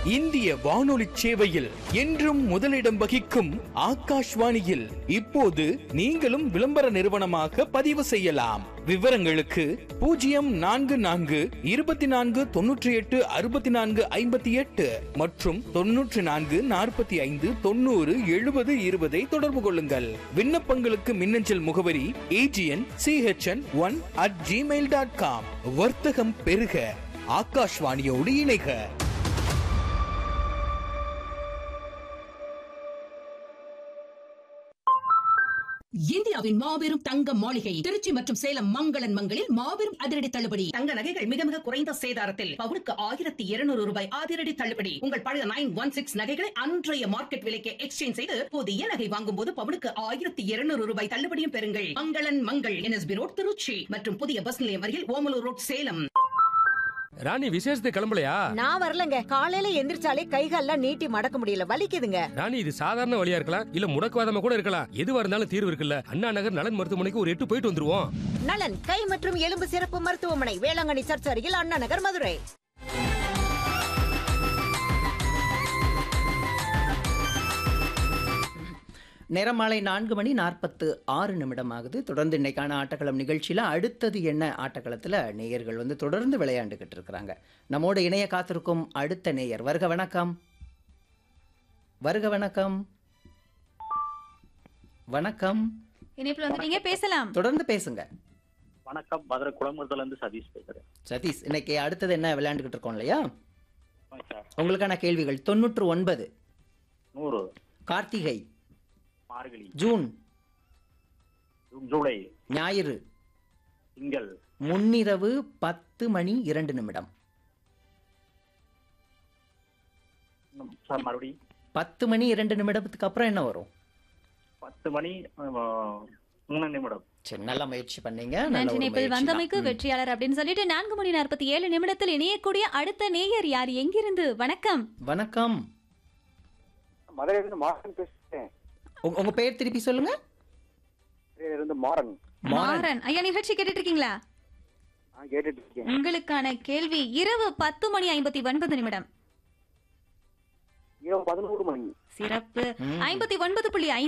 இந்திய வானொலி சேவையில் என்றும் முதலிடம் வகிக்கும் ஆகாஷ்வாணியில் இப்போது நீங்களும் விளம்பர நிறுவனமாக பதிவு செய்யலாம் விவரங்களுக்கு பூஜ்ஜியம் நான்கு நான்கு இருபத்தி நான்கு தொன்னூற்றி எட்டு அறுபத்தி நான்கு ஐம்பத்தி எட்டு மற்றும் தொன்னூற்றி நான்கு நாற்பத்தி ஐந்து தொண்ணூறு எழுபது இருபதை தொடர்பு கொள்ளுங்கள் விண்ணப்பங்களுக்கு மின்னஞ்சல் முகவரி AGN CHN one at Gmail dot com வர்த்தகம் பெருக ஆகாஷ்வாணியோடு இணைக இந்தியாவின் மாபெரும் தங்க மாளிகை திருச்சி மற்றும் சேலம் மங்களன் மங்களில் மாபெரும் அதிரடி தள்ளுபடி தங்க நகைகள் மிக மிக குறைந்த சேதாரத்தில் பவுனுக்கு ஆயிரத்தி இருநூறு ரூபாய் அதிரடி தள்ளுபடி உங்கள் பழைய நைன் ஒன் சிக்ஸ் நகைகளை அன்றைய மார்க்கெட் விலைக்கு எக்ஸ்சேஞ்ச் செய்து புதிய நகை வாங்கும் போது பவுனுக்கு ஆயிரத்தி இருநூறு ரூபாய் தள்ளுபடியும் பெறுங்கள் மங்களன் மங்கள் என்எஸ்பி ரோட் திருச்சி மற்றும் புதிய பஸ் நிலையம் அருகில் ஓமலூர் ரோட் சேலம் ராணி விசேஷத்துக்கு கிளம்பலையா நான் வரலங்க காலையில எந்திரிச்சாலே கைகால்லாம் நீட்டி மடக்க முடியல வலிக்குதுங்க ராணி இது சாதாரண வழியா இருக்கலாம் இல்ல முடக்குவாதமா கூட இருக்கலாம் எதுவா இருந்தாலும் தீர்வு இருக்குல்ல அண்ணா நகர் நலன் மருத்துவமனைக்கு ஒரு எட்டு போயிட்டு வந்துருவோம் நலன் கை மற்றும் எலும்பு சிறப்பு மருத்துவமனை வேளாங்கண்ணி சர்ச் அருகில் அண்ணா நகர் மதுரை நிறமாலை நான்கு மணி நாற்பத்து ஆறு நிமிடம் ஆகுது தொடர்ந்து இன்னைக்கான ஆட்டக்களம் நிகழ்ச்சியில் அடுத்தது என்ன ஆட்டக்களத்தில் நேயர்கள் வந்து தொடர்ந்து விளையாண்டுக்கிட்டு இருக்கிறாங்க நம்மோட இணைய காத்திருக்கும் அடுத்த நேயர் வருக வணக்கம் வருக வணக்கம் வணக்கம் இணைப்புல வந்துட்டீங்க பேசலாம் தொடர்ந்து பேசுங்க வணக்கம் மதுரை குளமுறுதுல இருந்து சதீஷ் பேசுறேன் சதீஷ் இன்னைக்கு அடுத்தது என்ன விளையாண்டுக்கிட்டு இருக்கோம் இல்லையா ஆமாம் சார் உங்களுக்கான கேள்விகள் தொண்ணூற்று ஒன்பது நூறு கார்த்திகை மார்கழி ஜூன் ஜூன், ஜூலை ஞாயிறு திங்கள் முன்னிரவு பத்து மணி இரண்டு நிமிடம் ம், சார் மறுபடி பத்து மணி இரண்டு நிமிடத்துக்கு அப்புறம் என்ன வரும் பத்து மணி ஆ, மூணு நிமிடம் சரி நல்ல முயற்சி பண்ணீங்க நல்ல நன்றி ஒரு நேபிள் முயற்சி வந்தமைக்கு தான். ம். வெற்றியாளர் அப்படின்னு சொல்லிட்டு நான்கு மணி நாற்பத்தி ஏழு நிமிடத்தில் இணையக்கூடிய அடுத்த நேயர் யார் எங்கிருந்து வணக்கம் வணக்கம் மதுரையிலிருந்து மாறன் பேசுறேன் உங்க உங்க பேர் திருப்பி சொல்லுங்க இருந்து மாறன் மாறன் ஐயா நிகழ்ச்சி கேட்டுட்டு இருக்கீங்களா நான் கேட்டுட்டு இருக்கேன் உங்களுக்கான கேள்வி இரவு பத்து மணி ஐம்பத்தி ஒன்பது நிமிடம் இரவு பதினோரு மணி சிறப்பு ம். ஐம்பத்தி ஒன்பது புள்ளி